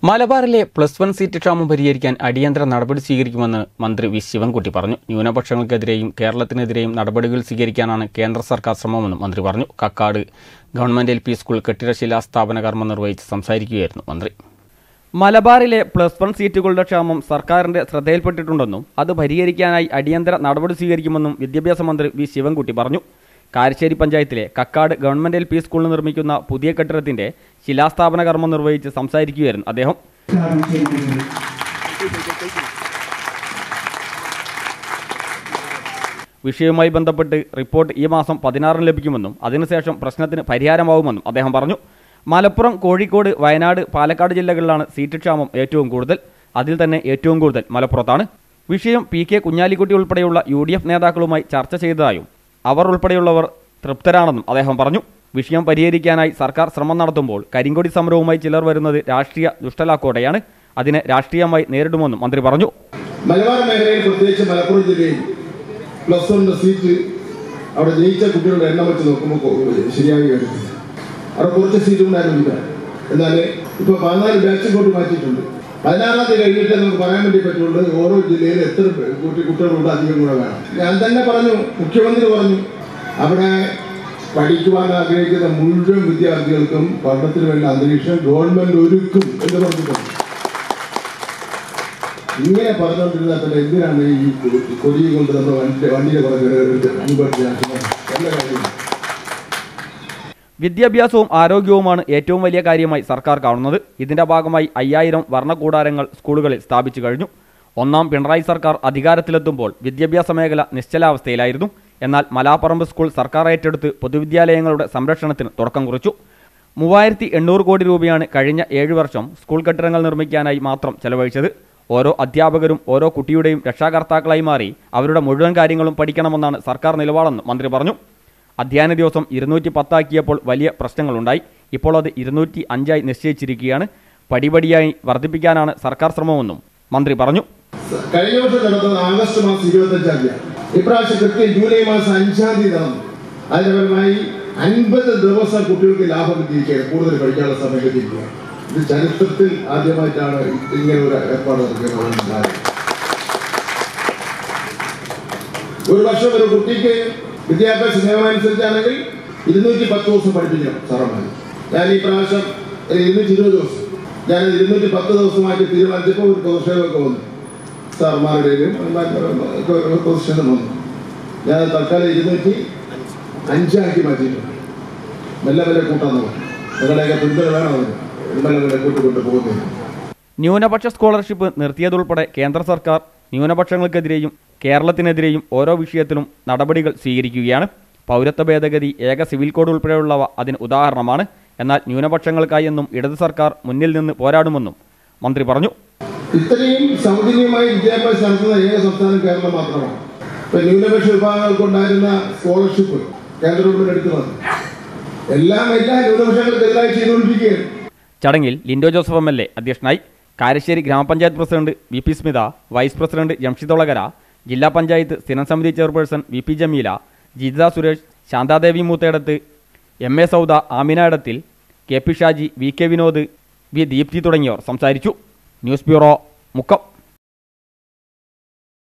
മലബാറിലെ plus one seat ക്ഷാമം പരിഹരിക്കാൻ അടിയന്തര നടപടി സ്വീകരിക്കുമെന്ന് മന്ത്രി വി ശിവൻകുട്ടി പറഞ്ഞു ന്യൂനപക്ഷങ്ങൾക്കെതിരെയും കേരളത്തിനെതിരെയും നടപടികൾ സ്വീകരിക്കാനാണ് കേന്ദ്ര സർക്കാർ ശ്രമമെന്നും മന്ത്രി പറഞ്ഞു Kakkad government L P school കെട്ടിട ശിലാസ്ഥാപന കർമ്മം നിർവഹിച്ച് സംസാരിക്കുകയായിരുന്നു മന്ത്രി മലബാറിലെ പ്ലസ് വൺ സീറ്റുകളുടെ ക്ഷാമം സർക്കാരിന്റെ ശ്രദ്ധയിൽപ്പെട്ടിട്ടുണ്ടെന്നും അത് പരിഹരിക്കാനായി അടിയന്തര നടപടി സ്വീകരിക്കുമെന്നും വിദ്യാഭ്യാസ മന്ത്രി വി ശിവൻകുട്ടി പറഞ്ഞു കാരശ്ശേരി പഞ്ചായത്തിലെ കക്കാട് ഗവൺമെന്റ് എൽ പി സ്കൂളിൽ നിർമ്മിക്കുന്ന പുതിയ കെട്ടിടത്തിന്റെ ശിലാസ്ഥാപന കർമ്മം നിർവഹിച്ച് സംസാരിക്കുകയായിരുന്നു അദ്ദേഹം വിഷയവുമായി ബന്ധപ്പെട്ട് റിപ്പോർട്ട് ഈ മാസം പതിനാറിന് ലഭിക്കുമെന്നും അതിനുശേഷം പ്രശ്നത്തിന് പരിഹാരമാവുമെന്നും അദ്ദേഹം പറഞ്ഞു മലപ്പുറം കോഴിക്കോട് വയനാട് പാലക്കാട് ജില്ലകളിലാണ് സീറ്റ് ക്ഷാമം ഏറ്റവും കൂടുതൽ അതിൽ തന്നെ ഏറ്റവും കൂടുതൽ മലപ്പുറത്താണ് വിഷയം പി കെ കുഞ്ഞാലിക്കുട്ടി ഉൾപ്പെടെയുള്ള യു ഡി എഫ് നേതാക്കളുമായി ചർച്ച ചെയ്തതായും അവർ ഉൾപ്പെടെയുള്ളവർ തൃപ്തരാണെന്നും അദ്ദേഹം പറഞ്ഞു വിഷയം പരിഹരിക്കാനായി സർക്കാർ ശ്രമം നടത്തുമ്പോൾ കരിങ്കൊടി സമരവുമായി ചിലർ വരുന്നത് രാഷ്ട്രീയ ദുഷ്ടലാക്കോടെയാണ് അതിനെ രാഷ്ട്രീയമായി നേരിടുമെന്നും മന്ത്രി പറഞ്ഞു മലബാർ മേഖലയിൽ പ്രത്യേകിച്ച് മലപ്പുറം ജില്ലയിൽ പ്ലസ് വണ്ണിന്റെ സീറ്റ് അവിടെ ജയിച്ച കുട്ടികളുടെ എണ്ണം വെച്ച് നോക്കുമ്പോൾ കൊ- ശരിയായി വരുന്നില്ല അവിടെ കുറച്ച് സീറ്റ് ഉണ്ടായിരുന്നില്ല എന്നാൽ ഇപ്പൊ പതിനാല് ബാച്ച് ഇങ്ങോട്ട് മാറ്റിയിട്ടുണ്ട് പതിനാറാം തീയതി കഴിഞ്ഞിട്ട് നമുക്ക് പറയാൻ വേണ്ടി പറ്റുള്ളൂ ഓരോ ജില്ലയിൽ എത്ര കുട്ടി കുട്ടികളുണ്ട് അധികം കൂടെ വേണം ഞാൻ തന്നെ പറഞ്ഞു മുഖ്യമന്ത്രി പറഞ്ഞു അവിടെ പഠിക്കുവാൻ ആഗ്രഹിക്കുന്ന മുഴുവൻ വിദ്യാർത്ഥികൾക്കും പഠനത്തിന് വേണ്ട അന്തരീക്ഷം ഗവൺമെന്റ് ഒരുക്കും എന്ന് പറഞ്ഞിട്ടുണ്ട് ഇങ്ങനെ പറഞ്ഞുകൊണ്ടിരുന്നാൽ പിന്നെ എന്തിനാണ് ഈ കൊടി കൊണ്ട് നമ്മൾ വണ്ടി വണ്ടിയുടെ പുറകെ അനുഭവിച്ച എല്ലാ കാര്യവും വിദ്യാഭ്യാസവും ആരോഗ്യവുമാണ് ഏറ്റവും വലിയ കാര്യമായി സർക്കാർ കാണുന്നത് ഇതിന്റെ ഭാഗമായി അയ്യായിരം വർണ്ണക്കൂടാരങ്ങൾ സ്കൂളുകളിൽ സ്ഥാപിച്ചു കഴിഞ്ഞു ഒന്നാം പിണറായി സർക്കാർ അധികാരത്തിലെത്തുമ്പോൾ വിദ്യാഭ്യാസ മേഖല നിശ്ചലാവസ്ഥയിലായിരുന്നു എന്നാൽ മലാപ്പറമ്പ് സ്കൂൾ സർക്കാർ ഏറ്റെടുത്ത് പൊതുവിദ്യാലയങ്ങളുടെ സംരക്ഷണത്തിന് തുടക്കം കുറിച്ചു മൂവായിരത്തി എണ്ണൂറ് കോടി രൂപയാണ് കഴിഞ്ഞ ഏഴു വർഷം സ്കൂൾ കെട്ടിടങ്ങൾ നിർമ്മിക്കാനായി മാത്രം ചെലവഴിച്ചത് ഓരോ അധ്യാപകരും ഓരോ കുട്ടിയുടെയും രക്ഷാകർത്താക്കളായി മാറി അവരുടെ മുഴുവൻ കാര്യങ്ങളും പഠിക്കണമെന്നാണ് സർക്കാർ നിലപാടെന്ന് മന്ത്രി പറഞ്ഞു അധ്യയന ദിവസം ഇരുന്നൂറ്റി പത്താക്കിയപ്പോൾ വലിയ പ്രശ്നങ്ങളുണ്ടായി ഇപ്പോൾ അത് ഇരുന്നൂറ്റി അഞ്ചായി നിശ്ചയിച്ചിരിക്കുകയാണ് പടിപടിയായി വർദ്ധിപ്പിക്കാനാണ് സർക്കാർ ശ്രമമെന്നും മന്ത്രി പറഞ്ഞു കഴിഞ്ഞ വർഷം നടന്നത് ആഗസ്റ്റ് മാസം ഇരുപത്തി അഞ്ചാം തീയതി ഇപ്രാവശ്യം കൃത്യം ജൂലൈ മാസം അഞ്ചാം തീയതി നടന്നു അതിന്റെ ഫലമായി അൻപത് ദിവസം കുട്ടികൾക്ക് ലാഭം കിട്ടിയിരിക്കുകയാണ് കൂടുതൽ പഠിക്കാനുള്ള സമയം കിട്ടിയിരിക്കുകയാണ് ഇത് ചരിത്രത്തിൽ ആദ്യമായിട്ടാണ് ഇങ്ങനെ ഒരു ഏർപ്പാട് നടക്കുന്നത് ഒരു വർഷം ഒരു കുട്ടിക്ക് വിദ്യാഭ്യാസ നിയമം അനുസരിച്ചാണെങ്കിൽ ഇരുന്നൂറ്റി പത്ത് ദിവസം പഠിപ്പിക്കണം സാറന്മാർ ഞാൻ ഈ പ്രാവശ്യം ഇരുന്നൂറ്റി ഇരുപത് ദിവസം ഞാൻ ഇരുന്നൂറ്റി പത്ത് ദിവസമായിട്ട് തീരുമാനിച്ചപ്പോൾ ഒരു പ്രദർശനമൊക്കെ വന്നു സാർമാരുടെയും പ്രദർശനം വന്നു ഞാൻ തൽക്കാലം ഇരുന്നൂറ്റി അഞ്ചാക്കി മാറ്റിയിട്ടുണ്ട് മെല്ലെ മെല്ലെ കൂട്ടാൻ നോക്കും നിങ്ങളുടെയൊക്കെ പിന്തുണ വേണം അതിന് മെല്ലെ മെല്ലെ കൂട്ടിക്കൊണ്ട് പോകുന്നില്ല ന്യൂനപക്ഷ സ്കോളർഷിപ്പ് നിർത്തിയതുൾപ്പെടെ കേന്ദ്ര സർക്കാർ ന്യൂനപക്ഷങ്ങൾക്കെതിരെയും കേരളത്തിനെതിരെയും ഓരോ വിഷയത്തിലും നടപടികൾ സ്വീകരിക്കുകയാണ് പൗരത്വ ഭേദഗതി ഏക സിവിൽ കോഡ് ഉൾപ്പെടെയുള്ളവ അതിന് ഉദാഹരണമാണ് എന്നാൽ ന്യൂനപക്ഷങ്ങൾക്കായി എന്നും ഇടത് സർക്കാർ മുന്നിൽ നിന്ന് പോരാടുമെന്നും മന്ത്രി പറഞ്ഞു ഇത്രയും സൗജന്യമായി വിദ്യാഭ്യാസം നടത്തുന്ന ഏക സംസ്ഥാനം കേരളം മാത്രമാണ് ഇപ്പൊ ന്യൂനപക്ഷ വിഭാഗങ്ങൾക്കുണ്ടായിരുന്ന സ്കോളർഷിപ്പ് കേന്ദ്ര ഗവൺമെന്റ് എടുക്കുന്നത് എല്ലാം എല്ലാ ന്യൂനപക്ഷങ്ങൾക്കെതിരായി ചെയ്തുകൊണ്ടിരിക്കുകയാണ് ചടങ്ങിൽ Lindo Joseph M L A അധ്യക്ഷനായി കാരശ്ശേരി ഗ്രാമപഞ്ചായത്ത് president V P Smitha vice president ജംഷിദൊളകര ജില്ലാ പഞ്ചായത്ത് സ്ഥിരം സമിതി chairperson V P Jameela Jitha Suresh Shanthadevi Moothedath M A Souda Amina Edathil K P Shaji V K Vinod V Deepthi തുടങ്ങിയവർ സംസാരിച്ചു ന്യൂസ് ബ്യൂറോ മുക്കം